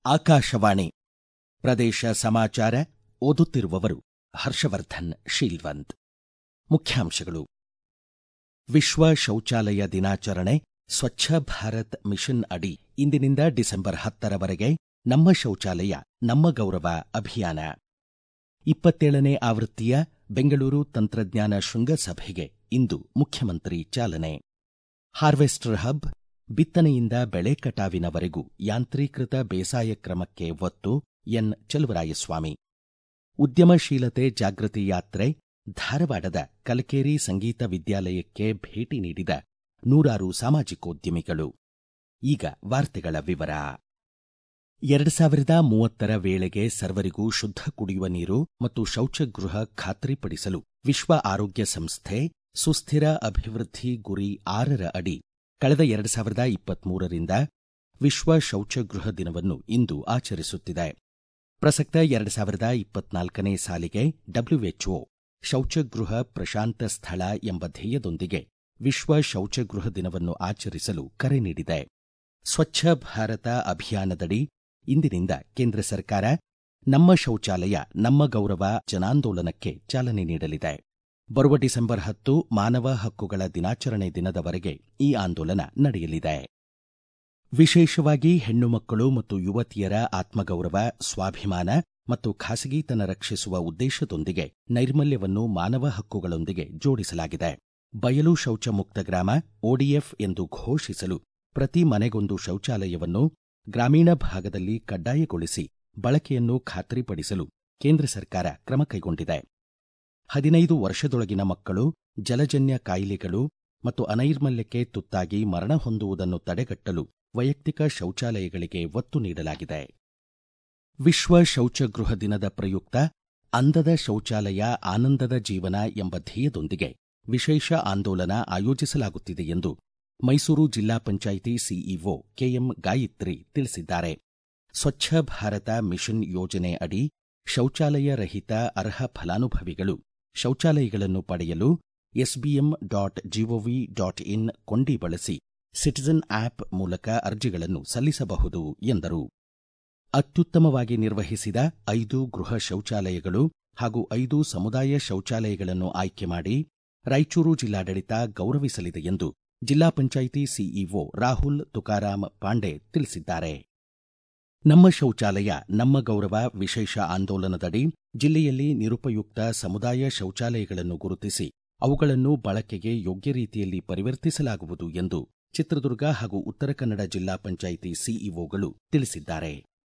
ಆಕಾಶವಾಣಿ ಪ್ರದೇಶ ಸಮಾಚಾರ ಓದುತ್ತಿರುವವರು ಹರ್ಷವರ್ಧನ್ ಶೀಲ್ವಂತ್ ಮುಖ್ಯಾಂಶಗಳು ವಿಶ್ವ ಶೌಚಾಲಯ ದಿನಾಚರಣೆ ಸ್ವಚ್ಛ ಭಾರತ್ ಮಿಷನ್ ಅಡಿ ಇಂದಿನಿಂದ ಡಿಸೆಂಬರ್ ಹತ್ತರವರೆಗೆ ನಮ್ಮ ಶೌಚಾಲಯ ನಮ್ಮ ಗೌರವ ಅಭಿಯಾನ ಇಪ್ಪತ್ತೇಳನೇ ಆವೃತ್ತಿಯ ಬೆಂಗಳೂರು ತಂತ್ರಜ್ಞಾನ ಶೃಂಗಸಭೆಗೆ ಇಂದು ಮುಖ್ಯಮಂತ್ರಿ ಚಾಲನೆ ಹಾರ್ವೆಸ್ಟರ್ ಹಬ್ ಬಿತ್ತನೆಯಿಂದ ಬೆಳೆ ಕಟಾವಿನವರೆಗೂ ಯಾಂತ್ರೀಕೃತ ಬೇಸಾಯ ಕ್ರಮಕ್ಕೆ ಒತ್ತು ಎನ್ ಚಲುವರಾಯಸ್ವಾಮಿ ಉದ್ಯಮಶೀಲತೆ ಜಾಗೃತಿ ಯಾತ್ರೆ ಧಾರವಾಡದ ಕಲಕೇರಿ ಸಂಗೀತ ವಿದ್ಯಾಲಯಕ್ಕೆ ಭೇಟಿ ನೀಡಿದ ನೂರಾರು ಸಾಮಾಜಿಕೋದ್ಯಮಿಗಳು ಈಗ ವಾರ್ತೆಗಳ ವಿವರ ಎರಡು ಸಾವಿರದ ಮೂವತ್ತರ ವೇಳೆಗೆ ಸರ್ವರಿಗೂ ಶುದ್ಧ ಕುಡಿಯುವ ನೀರು ಮತ್ತು ಶೌಚಗೃಹ ಖಾತ್ರಿಪಡಿಸಲು ವಿಶ್ವ ಆರೋಗ್ಯ ಸಂಸ್ಥೆ ಸುಸ್ಥಿರ ಅಭಿವೃದ್ಧಿ ಗುರಿ ಆರರ ಅಡಿ ಕಳೆದ ಎರಡು ಸಾವಿರದ ಇಪ್ಪತ್ಮೂರರಿಂದ ವಿಶ್ವ ಶೌಚಗೃಹ ದಿನವನ್ನು ಇಂದು ಆಚರಿಸುತ್ತಿದೆ ಪ್ರಸಕ್ತ ಎರಡು ಸಾವಿರದ ಇಪ್ಪತ್ನಾಲ್ಕನೇ ಸಾಲಿಗೆ ಡಬ್ಲ್ಯೂಎಚ್ಒ ಶೌಚಗೃಹ ಪ್ರಶಾಂತ ಸ್ಥಳ ಎಂಬ ಧ್ಯೇಯದೊಂದಿಗೆ ವಿಶ್ವ ಶೌಚಗೃಹ ದಿನವನ್ನು ಆಚರಿಸಲು ಕರೆ ನೀಡಿದೆ ಸ್ವಚ್ಛ ಭಾರತ ಅಭಿಯಾನದಡಿ ಇಂದಿನಿಂದ ಕೇಂದ್ರ ಸರ್ಕಾರ ನಮ್ಮ ಶೌಚಾಲಯ ನಮ್ಮ ಗೌರವ ಜನಾಂದೋಲನಕ್ಕೆ ಚಾಲನೆ ನೀಡಲಿದೆ ಬರುವ ಡಿಸೆಂಬರ್ ಹತ್ತು ಮಾನವ ಹಕ್ಕುಗಳ ದಿನಾಚರಣೆ ದಿನದವರೆಗೆ ಈ ಆಂದೋಲನ ನಡೆಯಲಿದೆ ವಿಶೇಷವಾಗಿ ಹೆಣ್ಣು ಮಕ್ಕಳು ಮತ್ತು ಯುವತಿಯರ ಆತ್ಮಗೌರವ ಸ್ವಾಭಿಮಾನ ಮತ್ತು ಖಾಸಗಿತನ ರಕ್ಷಿಸುವ ಉದ್ದೇಶದೊಂದಿಗೆ ನೈರ್ಮಲ್ಯವನ್ನು ಮಾನವ ಹಕ್ಕುಗಳೊಂದಿಗೆ ಜೋಡಿಸಲಾಗಿದೆ ಬಯಲು ಶೌಚ ಮುಕ್ತ ಗ್ರಾಮ ಒಡಿಎಫ್ ಎಂದು ಘೋಷಿಸಲು ಪ್ರತಿ ಮನೆಗೊಂದು ಶೌಚಾಲಯವನ್ನು ಗ್ರಾಮೀಣ ಭಾಗದಲ್ಲಿ ಕಡ್ಡಾಯಗೊಳಿಸಿ ಬಳಕೆಯನ್ನು ಖಾತ್ರಿಪಡಿಸಲು ಕೇಂದ್ರ ಸರ್ಕಾರ ಕ್ರಮ ಕೈಗೊಂಡಿದೆ ಹದಿನೈದು ವರ್ಷದೊಳಗಿನ ಮಕ್ಕಳು ಜಲಜನ್ಯ ಕಾಯಿಲೆಗಳು ಮತ್ತು ಅನೈರ್ಮಲ್ಯಕ್ಕೆ ತುತ್ತಾಗಿ ಮರಣ ಹೊಂದುವುದನ್ನು ತಡೆಗಟ್ಟಲು ವೈಯಕ್ತಿಕ ಶೌಚಾಲಯಗಳಿಗೆ ಒತ್ತು ನೀಡಲಾಗಿದೆ ವಿಶ್ವ ಶೌಚಗೃಹ ದಿನದ ಪ್ರಯುಕ್ತ ಅಂದದ ಶೌಚಾಲಯ ಆನಂದದ ಜೀವನ ಎಂಬ ಧ್ಯೇಯದೊಂದಿಗೆ ವಿಶೇಷ ಆಂದೋಲನ ಆಯೋಜಿಸಲಾಗುತ್ತಿದೆ ಎಂದು ಮೈಸೂರು ಜಿಲ್ಲಾ ಪಂಚಾಯಿತಿ ಸಿಇಒ ಕೆಎಂ ಗಾಯತ್ರಿ ತಿಳಿಸಿದ್ದಾರೆ ಸ್ವಚ್ಛ ಭಾರತ ಮಿಷನ್ ಯೋಜನೆ ಅಡಿ ಶೌಚಾಲಯ ರಹಿತ ಅರ್ಹ ಫಲಾನುಭವಿಗಳು ಶೌಚಾಲಯಗಳನ್ನು ಪಡೆಯಲು SBM dot gov dot in ಕೊಂಡಿ ಬಳಸಿ ಸಿಟಿಜನ್ ಆಪ್ ಮೂಲಕ ಅರ್ಜಿಗಳನ್ನು ಸಲ್ಲಿಸಬಹುದು ಎಂದರು ಅತ್ಯುತ್ತಮವಾಗಿ ನಿರ್ವಹಿಸಿದ ಐದು ಗೃಹ ಶೌಚಾಲಯಗಳು ಹಾಗೂ ಐದು ಸಮುದಾಯ ಶೌಚಾಲಯಗಳನ್ನು ಆಯ್ಕೆ ಮಾಡಿ ರಾಯಚೂರು ಜಿಲ್ಲಾಡಳಿತ ಗೌರವಿಸಲಿದೆ ಎಂದು ಜಿಲ್ಲಾ ಪಂಚಾಯಿತಿ ಸಿಇಒ ರಾಹುಲ್ ತುಕಾರಾಂ ಪಾಂಡೆ ತಿಳಿಸಿದ್ದಾರೆ ನಮ್ಮ ಶೌಚಾಲಯ ನಮ್ಮ ಗೌರವ ವಿಶೇಷ ಆಂದೋಲನದಡಿ ಜಿಲ್ಲೆಯಲ್ಲಿ ನಿರುಪಯುಕ್ತ ಸಮುದಾಯ ಶೌಚಾಲಯಗಳನ್ನು ಗುರುತಿಸಿ ಅವುಗಳನ್ನು ಬಳಕೆಗೆ ಯೋಗ್ಯ ರೀತಿಯಲ್ಲಿ ಪರಿವರ್ತಿಸಲಾಗುವುದು ಎಂದು ಚಿತ್ರದುರ್ಗ ಹಾಗೂ ಉತ್ತರ ಕನ್ನಡ ಜಿಲ್ಲಾ ಪಂಚಾಯಿತಿ ಸಿಇಒಗಳು ತಿಳಿಸಿದ್ದಾರೆ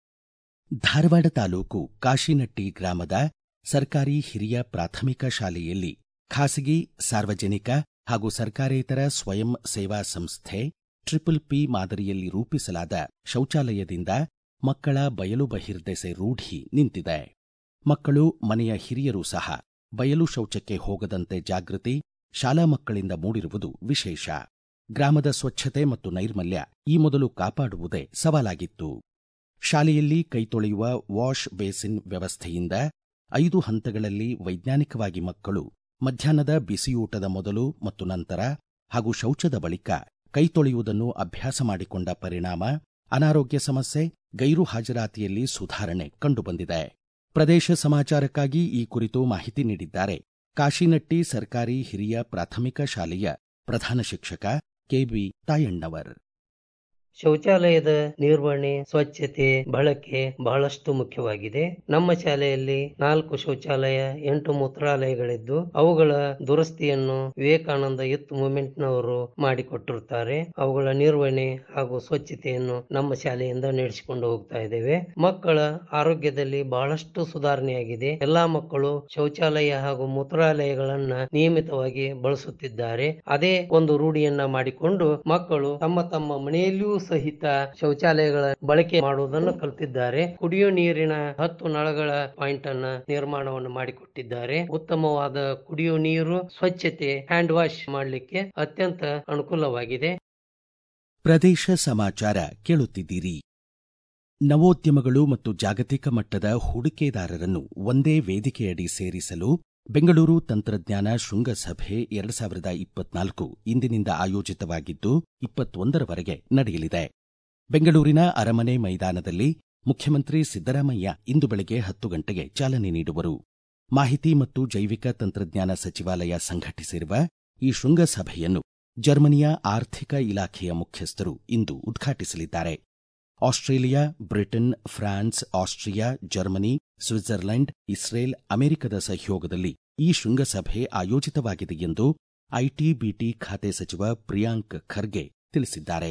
ಧಾರವಾಡ ತಾಲೂಕು ಕಾಶಿನಟ್ಟಿ ಗ್ರಾಮದ ಸರ್ಕಾರಿ ಹಿರಿಯ ಪ್ರಾಥಮಿಕ ಶಾಲೆಯಲ್ಲಿ ಖಾಸಗಿ ಸಾರ್ವಜನಿಕ ಹಾಗೂ ಸರ್ಕಾರೇತರ ಸ್ವಯಂ ಸೇವಾ ಸಂಸ್ಥೆ ಟ್ರಿಪಲ್ ಪಿ ಮಾದರಿಯಲ್ಲಿ ರೂಪಿಸಲಾದ ಶೌಚಾಲಯದಿಂದ ಮಕ್ಕಳ ಬಯಲು ಬಹಿರ್ದೆಸೆ ರೂಢಿ ನಿಂತಿದೆ ಮಕ್ಕಳು ಮನೆಯ ಹಿರಿಯರೂ ಸಹ ಬಯಲು ಶೌಚಕ್ಕೆ ಹೋಗದಂತೆ ಜಾಗೃತಿ ಶಾಲಾ ಮಕ್ಕಳಿಂದ ಮೂಡಿರುವುದು ವಿಶೇಷ ಗ್ರಾಮದ ಸ್ವಚ್ಛತೆ ಮತ್ತು ನೈರ್ಮಲ್ಯ ಈ ಮೊದಲು ಕಾಪಾಡುವುದೇ ಸವಾಲಾಗಿತ್ತು ಶಾಲೆಯಲ್ಲಿ ಕೈತೊಳೆಯುವ ವಾಶ್ ಬೇಸಿನ್ ವ್ಯವಸ್ಥೆಯಿಂದ ಐದು ಹಂತಗಳಲ್ಲಿ ವೈಜ್ಞಾನಿಕವಾಗಿ ಮಕ್ಕಳು ಮಧ್ಯಾಹ್ನದ ಬಿಸಿಯೂಟದ ಮೊದಲು ಮತ್ತು ನಂತರ ಹಾಗೂ ಶೌಚದ ಬಳಿಕ ಕೈತೊಳೆಯುವುದನ್ನು ಅಭ್ಯಾಸ ಮಾಡಿಕೊಂಡ ಪರಿಣಾಮ ಅನಾರೋಗ್ಯ ಸಮಸ್ಯೆ ಗೈರು ಹಾಜರಾತಿಯಲ್ಲಿ ಸುಧಾರಣೆ ಕಂಡುಬಂದಿದೆ ಪ್ರದೇಶ ಸಮಾಚಾರಕ್ಕಾಗಿ ಈ ಕುರಿತು ಮಾಹಿತಿ ನೀಡಿದ್ದಾರೆ ಕಾಶಿನಟ್ಟಿ ಸರ್ಕಾರಿ ಹಿರಿಯ ಪ್ರಾಥಮಿಕ ಶಾಲೆಯ ಪ್ರಧಾನ ಶಿಕ್ಷಕ ಕೆಬಿ ತಾಯಣ್ಣವರ್ ಶೌಚಾಲಯದ ನಿರ್ವಹಣೆ ಸ್ವಚ್ಛತೆ ಬಳಕೆ ಬಹಳಷ್ಟು ಮುಖ್ಯವಾಗಿದೆ ನಮ್ಮ ಶಾಲೆಯಲ್ಲಿ ನಾಲ್ಕು ಶೌಚಾಲಯ ಎಂಟು ಮೂತ್ರಾಲಯಗಳಿದ್ದು ಅವುಗಳ ದುರಸ್ತಿಯನ್ನು ವಿವೇಕಾನಂದ ಯೂತ್ ಮೂವ್ಮೆಂಟ್ ನವರು ಮಾಡಿಕೊಟ್ಟಿರುತ್ತಾರೆ ಅವುಗಳ ನಿರ್ವಹಣೆ ಹಾಗೂ ಸ್ವಚ್ಛತೆಯನ್ನು ನಮ್ಮ ಶಾಲೆಯಿಂದ ನಡೆಸಿಕೊಂಡು ಹೋಗ್ತಾ ಇದ್ದೇವೆ ಮಕ್ಕಳ ಆರೋಗ್ಯದಲ್ಲಿ ಬಹಳಷ್ಟು ಸುಧಾರಣೆಯಾಗಿದೆ ಎಲ್ಲಾ ಮಕ್ಕಳು ಶೌಚಾಲಯ ಹಾಗೂ ಮೂತ್ರಾಲಯಗಳನ್ನ ನಿಯಮಿತವಾಗಿ ಬಳಸುತ್ತಿದ್ದಾರೆ ಅದೇ ಒಂದು ರೂಢಿಯನ್ನ ಮಾಡಿಕೊಂಡು ಮಕ್ಕಳು ತಮ್ಮ ತಮ್ಮ ಮನೆಯಲ್ಲಿಯೂ ಸಹಿತ ಶೌಚಾಲಯಗಳ ಬಳಕೆ ಮಾಡುವುದನ್ನು ಕಲಿತಿದ್ದಾರೆ ಕುಡಿಯುವ ನೀರಿನ ಹತ್ತು ನಳಗಳ ಪಾಯಿಂಟ್ ಅನ್ನ ನಿರ್ಮಾಣವನ್ನು ಮಾಡಿಕೊಟ್ಟಿದ್ದಾರೆ ಉತ್ತಮವಾದ ಕುಡಿಯುವ ನೀರು ಸ್ವಚ್ಛತೆ ಹ್ಯಾಂಡ್ ವಾಶ್ ಮಾಡಲಿಕ್ಕೆ ಅತ್ಯಂತ ಅನುಕೂಲವಾಗಿದೆ ಪ್ರದೇಶ ಸಮಾಚಾರ ಕೇಳುತ್ತಿದ್ದೀರಿ ನವೋದ್ಯಮಗಳು ಮತ್ತು ಜಾಗತಿಕ ಮಟ್ಟದ ಹೂಡಿಕೆದಾರರನ್ನು ಒಂದೇ ವೇದಿಕೆಯಡಿ ಸೇರಿಸಲು ಬೆಂಗಳೂರು ತಂತ್ರಜ್ಞಾನ ಶೃಂಗಸಭೆ ಎರಡು ಸಾವಿರದ ಇಪ್ಪತ್ನಾಲ್ಕು ಇಂದಿನಿಂದ ಆಯೋಜಿತವಾಗಿದ್ದು ಇಪ್ಪತ್ತೊಂದರವರೆಗೆ ನಡೆಯಲಿದೆ ಬೆಂಗಳೂರಿನ ಅರಮನೆ ಮೈದಾನದಲ್ಲಿ ಮುಖ್ಯಮಂತ್ರಿ ಸಿದ್ದರಾಮಯ್ಯ ಇಂದು ಬೆಳಗ್ಗೆ ಹತ್ತು ಗಂಟೆಗೆ ಚಾಲನೆ ನೀಡುವರು ಮಾಹಿತಿ ಮತ್ತು ಜೈವಿಕ ತಂತ್ರಜ್ಞಾನ ಸಚಿವಾಲಯ ಸಂಘಟಿಸಿರುವ ಈ ಶೃಂಗಸಭೆಯನ್ನು ಜರ್ಮನಿಯ ಆರ್ಥಿಕ ಇಲಾಖೆಯ ಮುಖ್ಯಸ್ಥರು ಇಂದು ಉದ್ಘಾಟಿಸಲಿದ್ದಾರೆ Australia Britain France Austria Germany Switzerland Israel ಅಮೆರಿಕದ ಸಹಯೋಗದಲ್ಲಿ ಈ ಶೃಂಗಸಭೆ ಆಯೋಜಿತವಾಗಿದೆ ಎಂದು ಐಟಿಬಿಟಿ ಖಾತೆ ಸಚಿವ ಪ್ರಿಯಾಂಕ್ ಖರ್ಗೆ ತಿಳಿಸಿದ್ದಾರೆ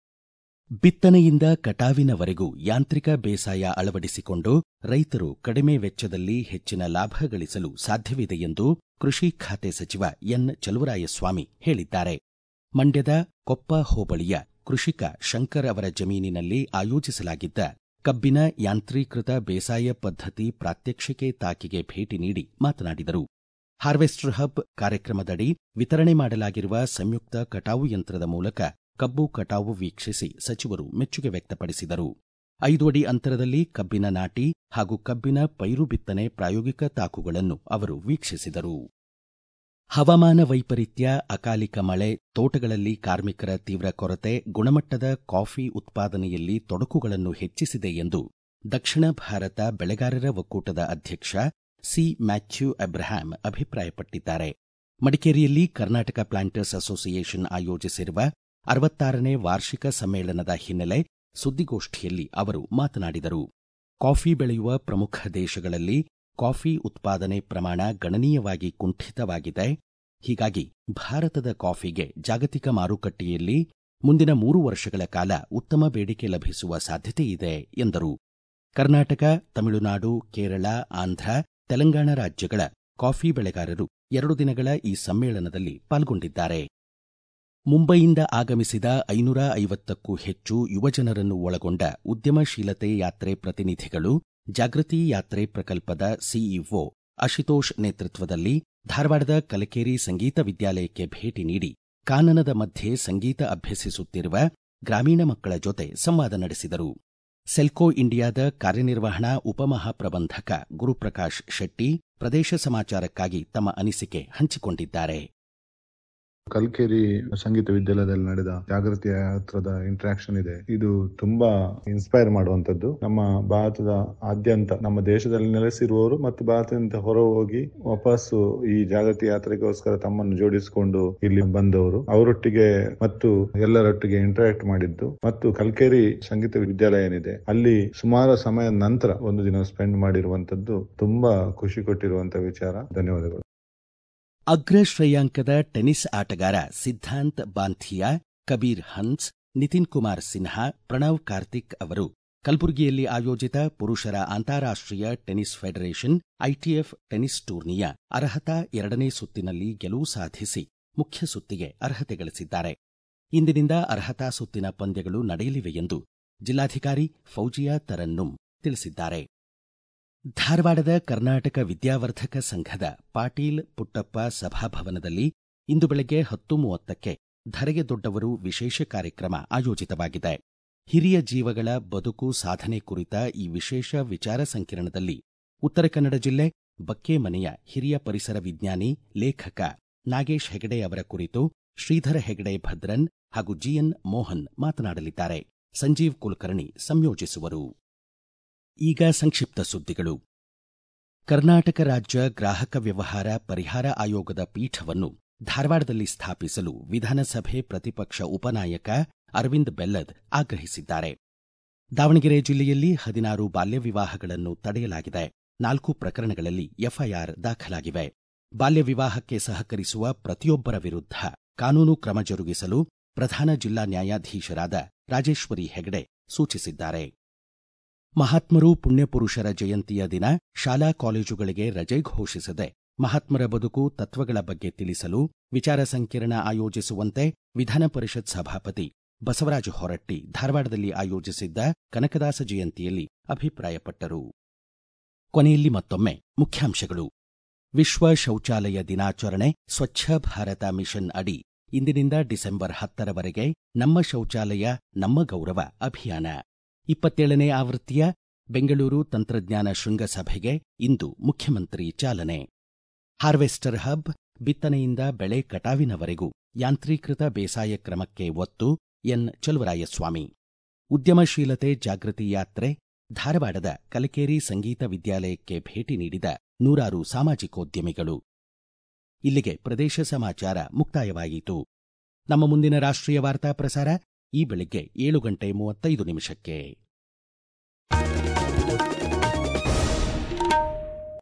ಬಿತ್ತನೆಯಿಂದ ಕಟಾವಿನವರೆಗೂ ಯಾಂತ್ರಿಕ ಬೇಸಾಯ ಅಳವಡಿಸಿಕೊಂಡು ರೈತರು ಕಡಿಮೆ ವೆಚ್ಚದಲ್ಲಿ ಹೆಚ್ಚಿನ ಲಾಭ ಗಳಿಸಲು ಸಾಧ್ಯವಿದೆ ಎಂದು ಕೃಷಿ ಖಾತೆ ಸಚಿವ ಎನ್ ಚಲುವರಾಯಸ್ವಾಮಿ ಹೇಳಿದ್ದಾರೆ ಮಂಡ್ಯದ ಕೊಪ್ಪ ಹೋಬಳಿಯ ಕೃಷಿಕ ಶಂಕರ್ ಅವರ ಜಮೀನಿನಲ್ಲಿ ಆಯೋಜಿಸಲಾಗಿದ್ದ ಕಬ್ಬಿನ ಯಾಂತ್ರೀಕೃತ ಬೇಸಾಯ ಪದ್ಧತಿ ಪ್ರಾತ್ಯಕ್ಷಿಕೆ ತಾಕಿಗೆ ಭೇಟಿ ನೀಡಿ ಮಾತನಾಡಿದರು ಹಾರ್ವೆಸ್ಟರ್ ಹಬ್ ಕಾರ್ಯಕ್ರಮದಡಿ ವಿತರಣೆ ಮಾಡಲಾಗಿರುವ ಸಂಯುಕ್ತ ಕಟಾವು ಯಂತ್ರದ ಮೂಲಕ ಕಬ್ಬು ಕಟಾವು ವೀಕ್ಷಿಸಿ ಸಚಿವರು ಮೆಚ್ಚುಗೆ ವ್ಯಕ್ತಪಡಿಸಿದರು ಐದು ಅಡಿ ಅಂತರದಲ್ಲಿ ಕಬ್ಬಿನ ನಾಟಿ ಹಾಗೂ ಕಬ್ಬಿನ ಪೈರು ಬಿತ್ತನೆ ಪ್ರಾಯೋಗಿಕ ತಾಕುಗಳನ್ನು ಅವರು ವೀಕ್ಷಿಸಿದರು ಹವಾಮಾನ ವೈಪರೀತ್ಯ ಅಕಾಲಿಕ ಮಳೆ ತೋಟಗಳಲ್ಲಿ ಕಾರ್ಮಿಕರ ತೀವ್ರ ಕೊರತೆ ಗುಣಮಟ್ಟದ ಕಾಫಿ ಉತ್ಪಾದನೆಯಲ್ಲಿ ತೊಡಕುಗಳನ್ನು ಹೆಚ್ಚಿಸಿದೆ ಎಂದು ದಕ್ಷಿಣ ಭಾರತ ಬೆಳೆಗಾರರ ಒಕ್ಕೂಟದ ಅಧ್ಯಕ್ಷ ಸಿ ಮ್ಯಾಥ್ಯೂ ಅಬ್ರಹಾಂ ಅಭಿಪ್ರಾಯಪಟ್ಟಿದ್ದಾರೆ ಮಡಿಕೇರಿಯಲ್ಲಿ ಕರ್ನಾಟಕ ಪ್ಲಾಂಟರ್ಸ್ ಅಸೋಸಿಯೇಷನ್ ಆಯೋಜಿಸಿರುವ ಅರವತ್ತಾರನೇ ವಾರ್ಷಿಕ ಸಮ್ಮೇಳನದ ಹಿನ್ನೆಲೆ ಸುದ್ದಿಗೋಷ್ಠಿಯಲ್ಲಿ ಅವರು ಮಾತನಾಡಿದರು ಕಾಫಿ ಬೆಳೆಯುವ ಪ್ರಮುಖ ದೇಶಗಳಲ್ಲಿ ಕಾಫಿ ಉತ್ಪಾದನೆ ಪ್ರಮಾಣ ಗಣನೀಯವಾಗಿ ಕುಂಠಿತವಾಗಿದೆ ಹೀಗಾಗಿ ಭಾರತದ ಕಾಫಿಗೆ ಜಾಗತಿಕ ಮಾರುಕಟ್ಟೆಯಲ್ಲಿ ಮುಂದಿನ ಮೂರು ವರ್ಷಗಳ ಕಾಲ ಉತ್ತಮ ಬೇಡಿಕೆ ಲಭಿಸುವ ಸಾಧ್ಯತೆ ಇದೆ ಎಂದರು ಕರ್ನಾಟಕ ತಮಿಳುನಾಡು ಕೇರಳ ಆಂಧ್ರ ತೆಲಂಗಾಣ ರಾಜ್ಯಗಳ ಕಾಫಿ ಬೆಳೆಗಾರರು ಎರಡು ದಿನಗಳ ಈ ಸಮ್ಮೇಳನದಲ್ಲಿ ಪಾಲ್ಗೊಂಡಿದ್ದಾರೆ ಮುಂಬೈಯಿಂದ ಆಗಮಿಸಿದ ಐನೂರ ಐವತ್ತಕ್ಕೂ ಹೆಚ್ಚು ಯುವಜನರನ್ನು ಒಳಗೊಂಡ ಉದ್ಯಮಶೀಲತೆ ಯಾತ್ರೆ ಪ್ರತಿನಿಧಿಗಳು ಜಾಗೃತಿ ಯಾತ್ರೆ ಪ್ರಕಲ್ಪದ ಸಿಇಒ ಅಶುತೋಷ್ ನೇತೃತ್ವದಲ್ಲಿ ಧಾರವಾಡದ ಕಲಕೇರಿ ಸಂಗೀತ ವಿದ್ಯಾಲಯಕ್ಕೆ ಭೇಟಿ ನೀಡಿ ಕಾನನದ ಮಧ್ಯೆ ಸಂಗೀತ ಅಭ್ಯಸಿಸುತ್ತಿರುವ ಗ್ರಾಮೀಣ ಮಕ್ಕಳ ಜೊತೆ ಸಂವಾದ ನಡೆಸಿದರು ಸೆಲ್ಕೋ ಇಂಡಿಯಾದ ಕಾರ್ಯನಿರ್ವಹಣಾ ಉಪಮಹಾಪ್ರಬಂಧಕ ಗುರುಪ್ರಕಾಶ್ ಶೆಟ್ಟಿ ಪ್ರದೇಶ ಸಮಾಚಾರಕ್ಕಾಗಿ ತಮ್ಮ ಅನಿಸಿಕೆ ಹಂಚಿಕೊಂಡಿದ್ದಾರೆ ಕಲ್ಕೇರಿ ಸಂಗೀತ ವಿದ್ಯಾಲಯದಲ್ಲಿ ನಡೆದ ಜಾಗೃತಿ ಯಾತ್ರದ ಇಂಟ್ರಾಕ್ಷನ್ ಇದೆ ಇದು ತುಂಬಾ ಇನ್ಸ್ಪೈರ್ ಮಾಡುವಂತದ್ದು ನಮ್ಮ ಭಾರತದ ಆದ್ಯಂತ ನಮ್ಮ ದೇಶದಲ್ಲಿ ನೆಲೆಸಿರುವವರು ಮತ್ತು ಭಾರತದಿಂದ ಹೊರ ಹೋಗಿ ವಾಪಸ್ಸು ಈ ಜಾಗೃತಿ ಯಾತ್ರೆಗೋಸ್ಕರ ತಮ್ಮನ್ನು ಜೋಡಿಸಿಕೊಂಡು ಇಲ್ಲಿ ಬಂದವರು ಅವರೊಟ್ಟಿಗೆ ಮತ್ತು ಎಲ್ಲರೊಟ್ಟಿಗೆ ಇಂಟರಾಕ್ಟ್ ಮಾಡಿದ್ದು ಮತ್ತು ಕಲ್ಕೇರಿ ಸಂಗೀತ ವಿದ್ಯಾಲಯ ಏನಿದೆ ಅಲ್ಲಿ ಸುಮಾರು ಸಮಯ ನಂತರ ಒಂದು ದಿನ ಸ್ಪೆಂಡ್ ಮಾಡಿರುವಂತದ್ದು ತುಂಬಾ ಖುಷಿ ಕೊಟ್ಟಿರುವಂತ ವಿಚಾರ ಧನ್ಯವಾದಗಳು ಅಗ್ರ ಶ್ರೇಯಾಂಕದ ಟೆನಿಸ್ ಆಟಗಾರ ಸಿದ್ಧಾಂತ್ ಬಾಂಥಿಯಾ ಕಬೀರ್ ಹನ್ಸ್ ನಿತಿನ್ ಕುಮಾರ್ ಸಿನ್ಹಾ ಪ್ರಣವ್ ಕಾರ್ತಿಕ್ ಅವರು ಕಲಬುರಗಿಯಲ್ಲಿ ಆಯೋಜಿತ ಪುರುಷರ ಅಂತಾರಾಷ್ಟ್ರೀಯ ಟೆನಿಸ್ ಫೆಡರೇಷನ್ ಐಟಿಎಫ್ ಟೆನಿಸ್ ಟೂರ್ನಿಯ ಅರ್ಹತಾ ಎರಡನೇ ಸುತ್ತಿನಲ್ಲಿ ಗೆಲುವು ಸಾಧಿಸಿ ಮುಖ್ಯ ಸುತ್ತಿಗೆ ಅರ್ಹತೆ ಗಳಿಸಿದ್ದಾರೆ ಇಂದಿನಿಂದ ಅರ್ಹತಾ ಸುತ್ತಿನ ಪಂದ್ಯಗಳು ನಡೆಯಲಿವೆ ಎಂದು ಜಿಲ್ಲಾಧಿಕಾರಿ ಫೌಜಿಯಾ ತರನ್ನುಂ ತಿಳಿಸಿದ್ದಾರೆ ಧಾರವಾಡದ ಕರ್ನಾಟಕ ವಿದ್ಯಾವರ್ಧಕ ಸಂಘದ ಪಾಟೀಲ್ ಪುಟ್ಟಪ್ಪ ಸಭಾಭವನದಲ್ಲಿ ಇಂದು ಬೆಳಗ್ಗೆ ಹತ್ತು ಮೂವತ್ತಕ್ಕೆ ಧರೆಗೆ ದೊಡ್ಡವರು ವಿಶೇಷ ಕಾರ್ಯಕ್ರಮ ಆಯೋಜಿತವಾಗಿದೆ ಹಿರಿಯ ಜೀವಗಳ ಬದುಕು ಸಾಧನೆ ಕುರಿತ ಈ ವಿಶೇಷ ವಿಚಾರ ಸಂಕಿರಣದಲ್ಲಿ ಉತ್ತರ ಕನ್ನಡ ಜಿಲ್ಲೆ ಬಕ್ಕೇಮನೆಯ ಹಿರಿಯ ಪರಿಸರ ವಿಜ್ಞಾನಿ ಲೇಖಕ ನಾಗೇಶ್ ಹೆಗಡೆ ಅವರ ಕುರಿತು ಶ್ರೀಧರ ಹೆಗಡೆ ಭದ್ರನ್ ಹಾಗೂ ಜಿಎನ್ ಮೋಹನ್ ಮಾತನಾಡಲಿದ್ದಾರೆ ಸಂಜೀವ್ ಕುಲಕರ್ಣಿ ಸಂಯೋಜಿಸುವರು ಈಗ ಸಂಕ್ಷಿಪ್ತ ಸುದ್ದಿಗಳು ಕರ್ನಾಟಕ ರಾಜ್ಯ ಗ್ರಾಹಕ ವ್ಯವಹಾರ ಪರಿಹಾರ ಆಯೋಗದ ಪೀಠವನ್ನು ಧಾರವಾಡದಲ್ಲಿ ಸ್ಥಾಪಿಸಲು ವಿಧಾನಸಭೆ ಪ್ರತಿಪಕ್ಷ ಉಪನಾಯಕ ಅರವಿಂದ್ ಬೆಲ್ಲದ್ ಆಗ್ರಹಿಸಿದ್ದಾರೆ ದಾವಣಗೆರೆ ಜಿಲ್ಲೆಯಲ್ಲಿ ಹದಿನಾರು ಬಾಲ್ಯ ವಿವಾಹಗಳನ್ನು ತಡೆಯಲಾಗಿದೆ ನಾಲ್ಕು ಪ್ರಕರಣಗಳಲ್ಲಿ ಎಫ್ಐಆರ್ ದಾಖಲಾಗಿವೆ ಬಾಲ್ಯ ವಿವಾಹಕ್ಕೆ ಸಹಕರಿಸುವ ಪ್ರತಿಯೊಬ್ಬರ ವಿರುದ್ಧ ಕಾನೂನು ಕ್ರಮ ಜರುಗಿಸಲು ಪ್ರಧಾನ ಜಿಲ್ಲಾ ನ್ಯಾಯಾಧೀಶರಾದ ರಾಜೇಶ್ವರಿ ಹೆಗಡೆ ಸೂಚಿಸಿದ್ದಾರೆ ಮಹಾತ್ಮರು ಪುಣ್ಯಪುರುಷರ ಜಯಂತಿಯ ದಿನ ಶಾಲಾ ಕಾಲೇಜುಗಳಿಗೆ ರಜೆ ಘೋಷಿಸದೆ ಮಹಾತ್ಮರ ಬದುಕು ತತ್ವಗಳ ಬಗ್ಗೆ ತಿಳಿಸಲು ವಿಚಾರ ಸಂಕಿರಣ ಆಯೋಜಿಸುವಂತೆ ವಿಧಾನ ಪರಿಷತ್ ಸಭಾಪತಿ ಬಸವರಾಜ ಹೊರಟ್ಟಿ ಧಾರವಾಡದಲ್ಲಿ ಆಯೋಜಿಸಿದ್ದ ಕನಕದಾಸ ಜಯಂತಿಯಲ್ಲಿ ಅಭಿಪ್ರಾಯಪಟ್ಟರು ಕೊನೆಯಲ್ಲಿ ಮತ್ತೊಮ್ಮೆ ಮುಖ್ಯಾಂಶಗಳು ವಿಶ್ವ ಶೌಚಾಲಯ ದಿನಾಚರಣೆ ಸ್ವಚ್ಛ ಭಾರತ ಮಿಷನ್ ಅಡಿ ಇಂದಿನಿಂದ ಡಿಸೆಂಬರ್ ಹತ್ತರವರೆಗೆ ನಮ್ಮ ಶೌಚಾಲಯ ನಮ್ಮ ಗೌರವ ಅಭಿಯಾನ ಇಪ್ಪತ್ತೇಳನೇ ಆವೃತ್ತಿಯ ಬೆಂಗಳೂರು ತಂತ್ರಜ್ಞಾನ ಶೃಂಗಸಭೆಗೆ ಇಂದು ಮುಖ್ಯಮಂತ್ರಿ ಚಾಲನೆ ಹಾರ್ವೆಸ್ಟರ್ ಹಬ್ ಬಿತ್ತನೆಯಿಂದ ಬೆಳೆ ಕಟಾವಿನವರೆಗೂ ಯಾಂತ್ರೀಕೃತ ಬೇಸಾಯ ಕ್ರಮಕ್ಕೆ ಒತ್ತು ಎನ್ ಚಲುವರಾಯಸ್ವಾಮಿ ಉದ್ಯಮಶೀಲತೆ ಜಾಗೃತಿ ಯಾತ್ರೆ ಧಾರವಾಡದ ಕಲಕೇರಿ ಸಂಗೀತ ವಿದ್ಯಾಲಯಕ್ಕೆ ಭೇಟಿ ನೀಡಿದ ನೂರಾರು ಸಾಮಾಜಿಕೋದ್ಯಮಿಗಳು ಇಲ್ಲಿಗೆ ಪ್ರದೇಶ ಸಮಾಚಾರ ಮುಕ್ತಾಯವಾಯಿತು ನಮ್ಮ ಮುಂದಿನ ರಾಷ್ಟ್ರೀಯ ವಾರ್ತಾ ಪ್ರಸಾರ ಈ ಬೆಳಿಗ್ಗೆ ಏಳು ಗಂಟೆ ಮೂವತ್ತೈದು ನಿಮಿಷಕ್ಕೆ